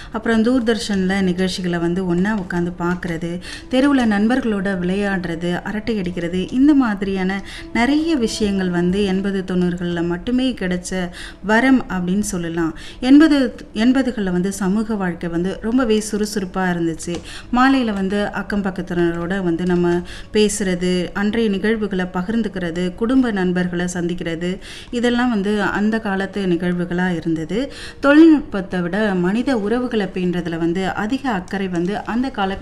அப்புறம் தூர்தர்ஷனில் நிகழ்ச்சிகளை வந்து ஒன்றா உட்காந்து பார்க்குறது தெருவில் நண்பர்களோட விளையாடுறது அரட்டை அடிக்கிறது இந்த மாதிரியான நிறைய விஷயங்கள் வந்து எண்பது தொண்ணூறுகளில் மட்டுமே கிடைச்ச வரம் அப்படின்னு சொல்லலாம் எண்பது எண்பதுகளில் வந்து சமூக வாழ்க்கை வந்து ரொம்பவே சுறுசுறுப்பாக இருந்துச்சு மாலையில் வந்து அக்கம் பக்கத்தினரோட வந்து நம்ம பேசுறது அன்றைய நிகழ்வுகளை பகிர்ந்துக்கிறது குடும்ப நண்பர்களை சந்திக்கிறது இதெல்லாம் வந்து அந்த காலத்து நிகழ்வுகளாக இருந்தது தொழில்நுட்பத்தை விட மனித உறவுகளை பேணுறதுல வந்து அதிக அக்கறை வந்து அந்த காலகட்ட